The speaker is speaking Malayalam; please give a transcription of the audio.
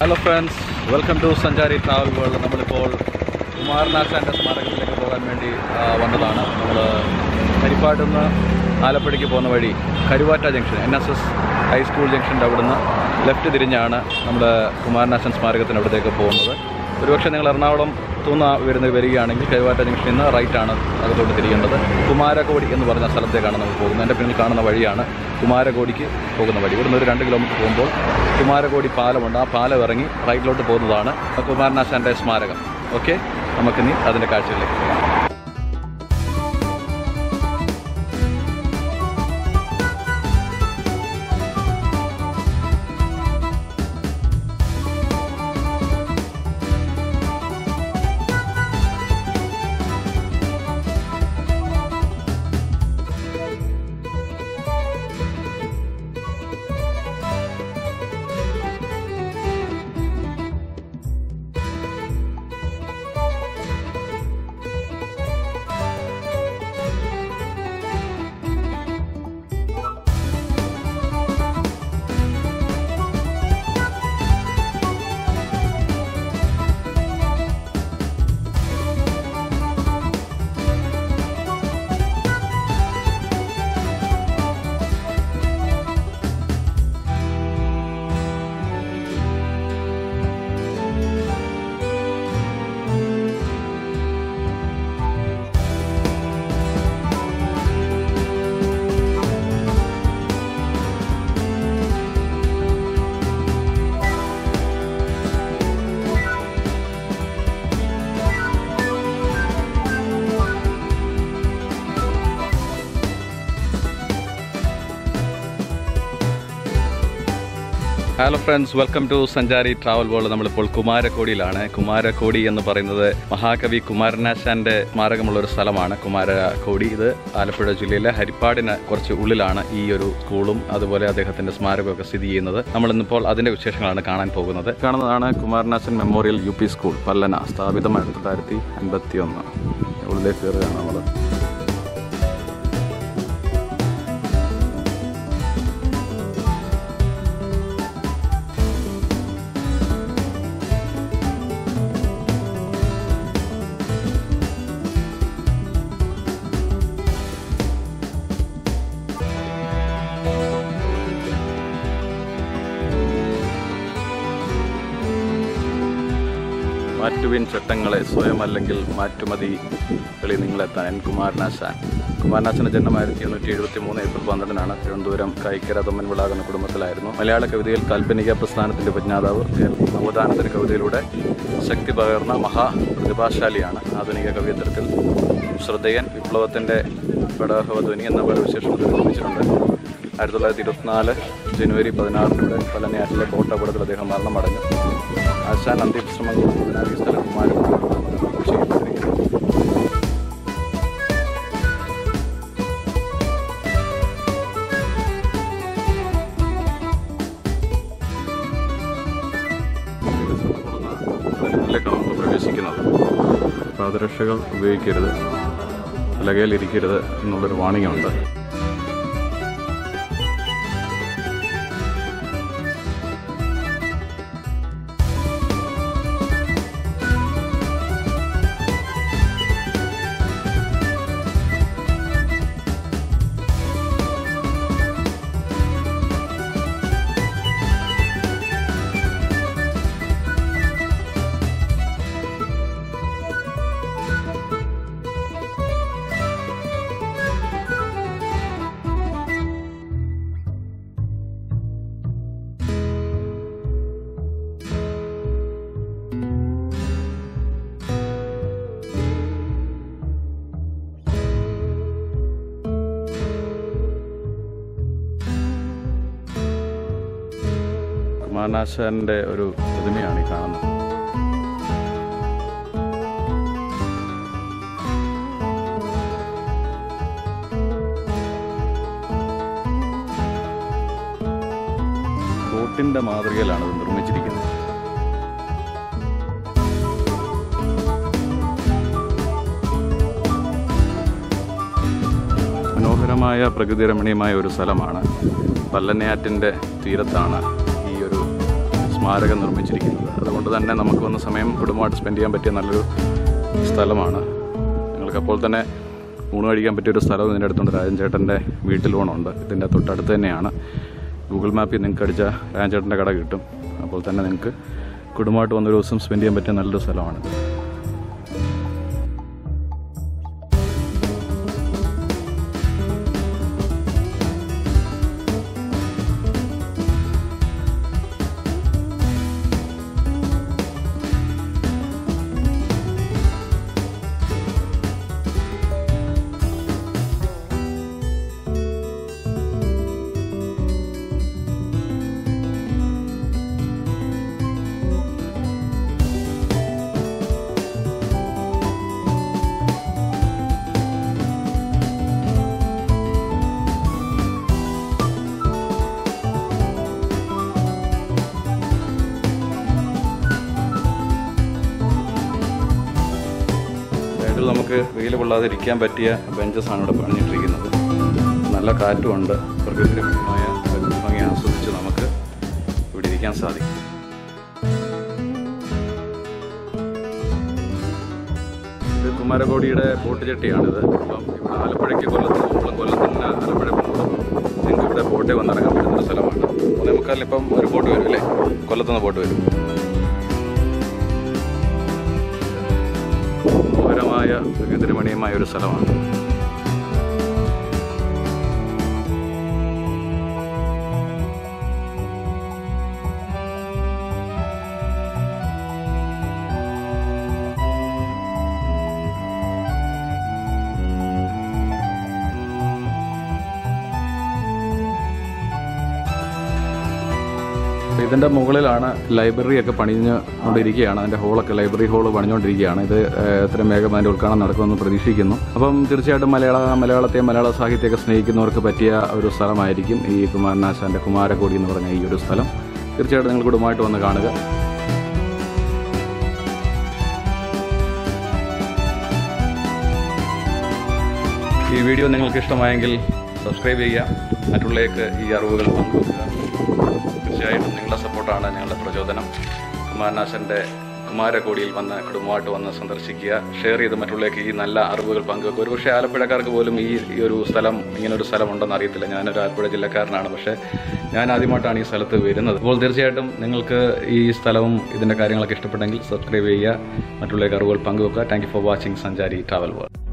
hello friends welcome to Sanchari travel world നമ്മളിപ്പോൾ കുമാരനാശാൻ്റെ സ്മാരകത്തിലേക്ക് പോകാൻ വേണ്ടി ആ, വന്നതാണ് നമ്മൾ ഹരിപ്പാട് നിന്ന് ആലപ്പുഴയ്ക്ക് പോകുന്ന വഴി Karuvatta junction N S S high school ജംഗ്ഷൻ്റെ അവിടുന്ന് ലെഫ്റ്റ് തിരിഞ്ഞാണ് നമ്മുടെ കുമാരനാശൻ സ്മാരകത്തിന് അവിടത്തേക്ക് പോകുന്നത് ഒരുപക്ഷെ നിങ്ങൾ എറണാകുളം തൂന്ന വരുന്ന വരികയാണെങ്കിൽ കരുവാറ്റ ജംഗ്ഷനിൽ നിന്ന് റൈറ്റാണ് അകത്തോട്ട് തിരിയേണ്ടത് കുമാരകോടി എന്ന് പറഞ്ഞ സ്ഥലത്തേക്കാണ് നമ്മൾ പോകുന്നത് എൻ്റെ പിന്നിൽ കാണുന്ന വഴിയാണ് കുമാരകോടിക്ക് പോകുന്ന വഴി ഇവിടുന്ന് ഒരു രണ്ട് കിലോമീറ്റർ പോകുമ്പോൾ കുമാരകോടി പാലമുണ്ട് ആ പാലം ഇറങ്ങി റൈറ്റിലോട്ട് പോകുന്നതാണ് കുമാരനാശാൻ്റെ സ്മാരകം ഓക്കെ നമുക്കിനി അതിൻ്റെ കാഴ്ചകളിലേക്ക് പോകാം hello friends welcome to Sanchari travel world നമ്മളിപ്പോൾ കുമാരക്കോടിയിലാണ് കുമാരക്കോടി എന്ന് പറയുന്നത് മഹാകവി കുമാരനാശാന്റെ സ്മാരകമുള്ള ഒരു സ്ഥലമാണ് കുമാരക്കോടി ഇത് ആലപ്പുഴ ജില്ലയിലെ ഹരിപ്പാടിന് കുറച്ച് ഉള്ളിലാണ് ഈ ഒരു സ്കൂളും അതുപോലെ അദ്ദേഹത്തിന്റെ സ്മാരകമൊക്കെ സ്ഥിതി ചെയ്യുന്നത് നമ്മൾ ഇന്നിപ്പോൾ അതിന്റെ വിശേഷങ്ങളാണ് കാണാൻ പോകുന്നത് കാണുന്നതാണ് Kumaranasan memorial U P school Pallana സ്ഥാപിതമായ തൊള്ളായിരത്തി അൻപത്തി ഒന്ന് ഉള്ളിലേക്ക് കയറുകയാണ് നമ്മൾ മാറ്റുവിൻ ചട്ടങ്ങളെ സ്വയം അല്ലെങ്കിൽ മാറ്റുമതി കളി നിങ്ങളെത്താൻ എൻ കുമാരനാശാൻ കുമാരനാശാന്റെ ജന്മം ആയിരത്തി എണ്ണൂറ്റി എഴുപത്തി മൂന്ന് ഏപ്രിൽ പന്ത്രണ്ടിനാണ് തിരുവനന്തപുരം കൈക്കര തൊമ്മൻവിള എന്ന കുടുംബത്തിലായിരുന്നു മലയാള കവിതയിൽ കാൽപ്പനിക പ്രസ്ഥാനത്തിന്റെ ഉപജ്ഞാതാവ് കേരള നവോത്ഥാനത്തിന് കവിതയിലൂടെ ശക്തി പകർന്ന മഹാ പ്രതിഭാശാലിയാണ് ആധുനിക കവിയത്രത്തിൽ ശ്രദ്ധേയൻ വിപ്ലവത്തിന്റെ പടഹവധ്വനി എന്ന പല വിശേഷണത്തിൽ നിർമ്മിച്ചിട്ടുണ്ട് ആയിരത്തി തൊള്ളായിരത്തി ഇരുപത്തിനാല് ജനുവരി പതിനാറിലൂടെ പലനയാറ്റിലെ ബോട്ടപകടത്തിൽ അദ്ദേഹം മരണമടഞ്ഞു ആശാൻ അന്ത്യവിശ്രമം കൊടുക്കുന്നതിനാൽ ഈ സ്ഥലം കുമാരകുമാരി ചെയ്യപ്പെട്ടിരിക്കുന്നു ഇതിലേക്കാണ് നമ്മൾ പ്രവേശിക്കുന്നത് പാദരക്ഷകൾ ഉപയോഗിക്കരുത് ലകയിലിരിക്കരുത് എന്നുള്ളൊരു വാണിംഗ് ഉണ്ട് കുമാരനാശാന്റെ ഒരു പ്രതിമയാണ് ഈ കാണുന്നത് ബോട്ടിന്റെ മാതൃകയിലാണ് ഇത് നിർമ്മിച്ചിരിക്കുന്നത് മനോഹരമായ പ്രകൃതി രമണീയമായ ഒരു സ്ഥലമാണ് പല്ലനയാറ്റിൻ്റെ തീരത്താണ് ഈ ഒരു സ്മാരകം നിർമ്മിച്ചിരിക്കുന്നത് അതുകൊണ്ട് തന്നെ നമുക്ക് വന്ന സമയം കുടുംബമായിട്ട് സ്പെൻഡ് ചെയ്യാൻ പറ്റിയ നല്ലൊരു സ്ഥലമാണ് നിങ്ങൾക്ക് അപ്പോൾ തന്നെ ഊണ് കഴിക്കാൻ പറ്റിയൊരു സ്ഥലം ഇതിൻ്റെ അടുത്തുണ്ട് രാജൻ ചേട്ടൻ്റെ വീട്ടിലൂണുണ്ട് ഇതിൻ്റെ തൊട്ടടുത്ത് തന്നെയാണ് ഗൂഗിൾ മാപ്പിൽ നിങ്ങൾക്ക് അടിച്ച രാജൻ ചേട്ടൻ്റെ കട കിട്ടും അപ്പോൾ തന്നെ നിങ്ങൾക്ക് കുടുംബമായിട്ട് വന്നൊരു ദിവസം സ്പെൻഡ് ചെയ്യാൻ പറ്റിയ നല്ലൊരു സ്ഥലമാണിത് സൈഡിൽ നമുക്ക് വെയിൽ കൊള്ളാതെ ഇരിക്കാൻ പറ്റിയ ബെഞ്ചസ് ആണ് ഇവിടെ പണിഞ്ഞിട്ടിരിക്കുന്നത് നല്ല കാറ്റുമുണ്ട് പ്രകൃതിരമണീയമായ പ്രകൃതി ഭംഗി ആസ്വദിച്ച് നമുക്ക് ഇവിടെ ഇരിക്കാൻ സാധിക്കും ഇത് കുമാരകോടിയുടെ ബോട്ട് ചെട്ടിയാണിത് അപ്പം ഇവിടെ ആലപ്പുഴയ്ക്ക് കൊല്ലത്ത് പോകുമ്പോഴും കൊല്ലത്ത് നിന്ന് ആലപ്പുഴ പോകുമ്പോഴും നിങ്ങൾക്ക് ഇവിടെ ബോട്ടിൽ വന്നിറങ്ങാൻ പറ്റുന്ന ഒരു സ്ഥലമാണ് മൂന്നേ മുക്കാലിന് ഇപ്പം ഒരു ബോട്ട് വരും അല്ലേ കൊല്ലത്തുനിന്ന് ബോട്ട് വരും മനോഹരമായ പ്രകൃതിരമണീയമായ ഒരു സ്ഥലമാണ് അപ്പോൾ ഇതിൻ്റെ മുകളിലാണ് ലൈബ്രറി ഒക്കെ പണിഞ്ഞ് കൊണ്ടിരിക്കുകയാണ് അതിൻ്റെ ഹോളൊക്കെ ലൈബ്രറി ഹോൾ പണിഞ്ഞുകൊണ്ടിരിക്കുകയാണ് ഇത് ഏഹ്, എത്രയും വേഗം അതിൻ്റെ ഉദ്ഘാടനം നടക്കുമെന്ന് പ്രതീക്ഷിക്കുന്നു അപ്പം തീർച്ചയായിട്ടും മലയാള മലയാളത്തെ മലയാള സാഹിത്യമൊക്കെ സ്നേഹിക്കുന്നവർക്ക് പറ്റിയ ഒരു സ്ഥലമായിരിക്കും ഈ കുമാരനാശാൻ്റെ കുമാരകോടി എന്ന് പറഞ്ഞ ഈ ഒരു സ്ഥലം തീർച്ചയായിട്ടും നിങ്ങൾ കുടുംബമായിട്ട് വന്ന് കാണുക ഈ വീഡിയോ നിങ്ങൾക്ക് ഇഷ്ടമായെങ്കിൽ സബ്സ്ക്രൈബ് ചെയ്യുക മറ്റുള്ളവർക്ക് ഈ അറിവുകൾ പങ്കുവെക്കുക തീർച്ചയായിട്ടും നിങ്ങളുടെ സപ്പോർട്ടാണ് ഞങ്ങളുടെ പ്രചോദനം കുമാരനാശൻ്റെ കുമാരകോടിയിൽ വന്ന് കുടുംബമായിട്ട് വന്ന് സന്ദർശിക്കുക ഷെയർ ചെയ്ത് മറ്റുള്ളവർക്ക് ഈ നല്ല അറിവുകൾ പങ്കുവെക്കുക ഒരുപക്ഷെ ആലപ്പുഴക്കാർക്ക് പോലും ഈ ഈ ഒരു സ്ഥലം ഇങ്ങനൊരു സ്ഥലം ഉണ്ടെന്ന് അറിയത്തില്ല ഞാനൊരു ആലപ്പുഴ ജില്ലക്കാരനാണ് പക്ഷേ ഞാൻ ആദ്യമായിട്ടാണ് ഈ സ്ഥലത്ത് വരുന്നത് അപ്പോൾ തീർച്ചയായിട്ടും നിങ്ങൾക്ക് ഈ സ്ഥലവും ഇതിൻ്റെ കാര്യങ്ങളൊക്കെ ഇഷ്ടപ്പെട്ടെങ്കിൽ സബ്സ്ക്രൈബ് ചെയ്യുക മറ്റുള്ളവർക്ക് അറിവുകൾ പങ്കുവെക്കുക thank you for watching Sanchari travel world